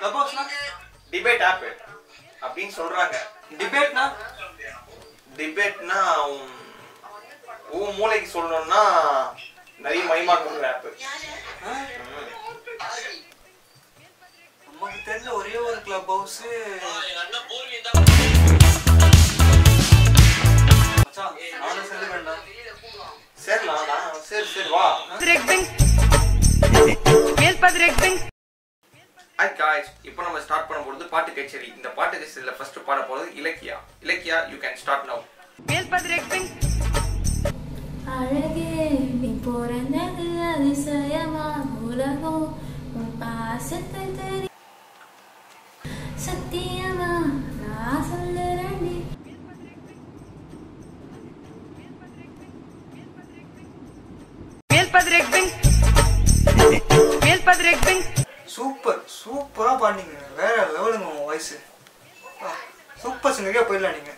Club ஹவுஸ்னா debate app அப்படின்னு சொல்றாங்க டிபேட்னா டிபேட்னா உன் மூளைக்கு சொல்லணும்னா நிறைய மயமா கொடுக்குற ஆப் நமக்கு தெரிஞ்ச ஒரே ஒரு கிளப் ஹவுஸ் மச்சான் நானும் சேர்ந்து வேண்டாம் சரிலாம் நான் சரி சரி வா ஹாய் காய்ஸ் இப்போ நம்ம ஸ்டார்ட் பண்ண போறது பாட்டு கச்சேரி இந்த பாட்டு கச்சேரியில ஃபர்ஸ்ட் பாட போறது Ilakkiya Ilakkiya you can start now அழகே நீ பிறந்தது அதிசயமா உலகம் உன் பாசத்தை தெரி சத்தியமா நான் சொல்லுறேன் நீ சூப்பர் சூப்பரா பாடினீங்க வேற லெவலுங்க உங்க வாய்ஸ் சூப்பர் சிங்கரியா போயிடலாம் நீங்க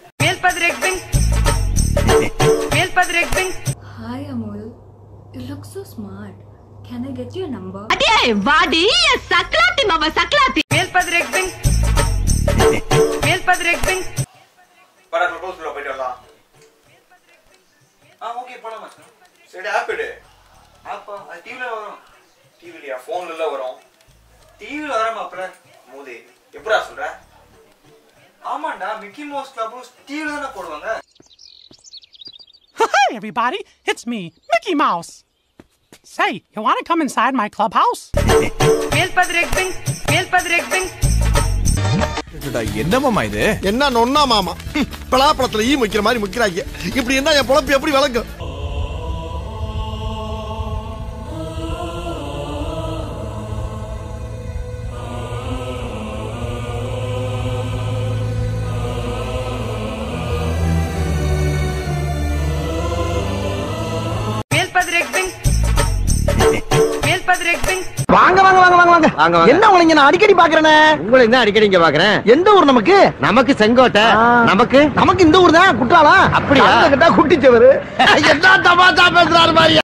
Hi Amol, you look so smart. Can I get your number? வாடி சக்லாத்தி மாமா சக்லாத்தி வர க்ளோஸ் உள்ள போயிட்டு வரலாம் ஆ ஓகே போலாம் மச்சான் சரி ஆப் எடு ஆப்பா அது டிவில வரும் டிவிலியா ஃபோன்ல வரும் டிவில வர மாப்பிள்ள மூதி எப்படா சொல்ற ஆமாண்டா மிக்கி மவுஸ் கிளப் ஹவுஸ் டிவில தானே போடுவாங்க Hi, everybody. It's me, Mickey Mouse. Say, you want to come inside my clubhouse? என்னமாமா இது என்ன நொன்னா மாமா ஹம், பலாப்பழத்துல ஈ முக்கிற மாதிரி முக்கிறாங்க இப்படி என்ன என் பொழப்பு எப்படி வளர்க்கும் வாங்க வாங்க வாங்க வாங்க வாங்க என்ன உங்களை நான் அடிக்கடி பாக்குறேனே உங்களை என்ன அடிக்கடி இங்க பாக்குறேன் எந்த ஊர் நமக்கு நமக்கு செங்கோட்டை நமக்கு நமக்கு இந்த ஊர் தான் குற்றாலா அப்படியா? கேட்டா குட்டிச்சவரு என்ன தமாஷா பேசுறாரு மாதிரி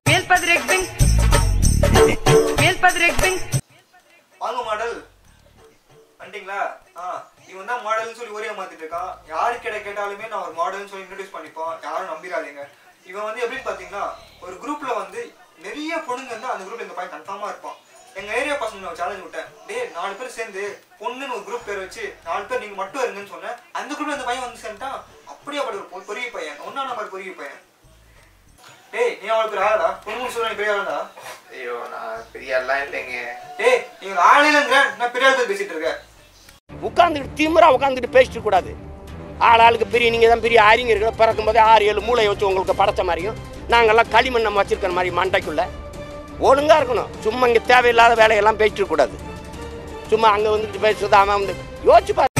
வாங்க மாடல் வந்துட்டீங்களா ஆ இவன் தான் மாடல்னு சொல்லி ஒரே மாத்திட்டு இருக்கான் யாரு கிட்ட கேட்டாலுமே நான் ஒரு மாடல்னு சொல்லி இன்ட்ரடியூஸ் பண்ணிப்போம் யாரும் நம்பிடாதீங்க இவன் வந்து எப்படின்னு பாத்தீங்கன்னா ஒரு குரூப்ல வந்து நிறைய பொண்ணுங்க வந்து அந்த குரூப்ல இந்த பையன் கன்ஃபார்மா இருப்பான் எங்க ஏரியா பசங்க நான் சேலஞ்ச் விட்டேன் டேய் நாலு பேர் சேர்ந்து பொண்ணுன்னு ஒரு குரூப் பேர் வச்சு நாலு பேர் நீங்க மட்டும் இருங்கன்னு சொன்னேன் அந்த குரூப்ல இந்த பையன் வந்து சேர்ந்துட்டான் அப்படியே அப்படி ஒரு பொ- பெரிய பையன் ஒன்னா நம்பர் பெரிய பையன் டேய் நீ அவளுக்கு பெரிய ஆளா பொண்ணு சொல்ல நீ பெரிய ஆளா ஐயோ நான் பெரிய எல்லாம் இல்லைங்க டேய் நீங்க ஆளிலங்கிற நான் பெரிய ஆள் பேசிட்டு இருக்கேன் உட்காந்துக்கிட்டு திமிரா உட்காந்துக்கிட்டு பேசிட்டு கூடாது ஆள் ஆளுக்கு பெரிய நீங்கள் தான் பெரிய அறிஞர்கள் பிறக்கும் போதே ஆறு ஏழு மூளையை வச்சு உங்களுக்கு படைச்ச மாதிரியும் நாங்கள்லாம் களிமண் நம்ம வச்சிருக்கிற மாதிரி மண்டைக்குள்ள ஒழுங்கா இருக்கணும் சும்மா இங்கே தேவையில்லாத வேலையெல்லாம் பேசிட்டு கூடாது சும்மா அங்கே வந்துட்டு பேசுறது அவன் வந்து யோசிச்சு பாரு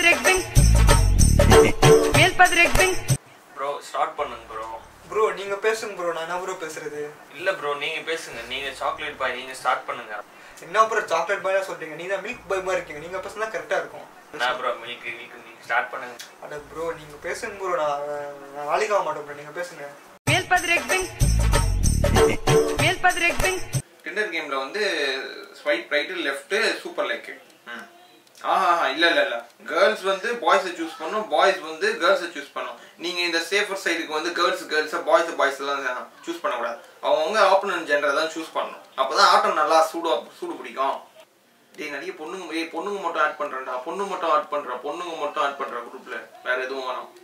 ப்ரோ ஸ்டார்ட் பண்ணுங்க ப்ரோ ப்ரோ நீங்க பேசுங்க ப்ரோ நான் என்ன ப்ரோ பேசுறது இல்ல ப்ரோ நீங்க பேசுங்க நீங்க சாக்லேட் பாய் நீங்க ஸ்டார்ட் பண்ணுங்க என்ன ப்ரோ சாக்லேட் பாயா சொல்றீங்க நீங்க தான் மில்க் பாய் மாதிரி இருக்கீங்க நீங்க பேசுனா கரெக்டா இருக்கும் நான் ப்ரோ மில்க் மில்க் நீங்க ஸ்டார்ட் பண்ணுங்க அட ப்ரோ நீங்க பேசுங்க ப்ரோ நான் நான் நாளைக்கு ஆக மாட்டேன் ப்ரோ நீங்க பேசுங்க டிண்டர் கேம்ல வந்து swipe right left super like ஆஹா இல்ல இல்ல இல்ல கேர்ள்ஸ் வந்து பாய்ஸை சூஸ் பண்ணும் பாய்ஸ் வந்து கேர்ள்ஸை சூஸ் பண்ணும் நீங்க இந்த சேஃபர் சைடுக்கு வந்து கேர்ள்ஸ் கேர்ள்ஸ் பாய்ஸ் பாய்ஸ் எல்லாம் சூஸ் பண்ணக்கூடாது அவங்கவுங்க ஆப்பனன்ட் ஜெண்டரை தான் சூஸ் பண்ணணும் அப்பதான் ஆட்டம் நல்லா சூடு சூடு பிடிக்கும் டேய் நிறைய பொண்ணுங்க ஏய் பொண்ணுங்க மட்டும் ஆட் பண்றேன்டா பொண்ணு மட்டும் ஆட் பண்றேன் பொண்ணுங்க மட்டும் ஆட் பண்ற குரூப்ல வேற எதுவும் வேணாம்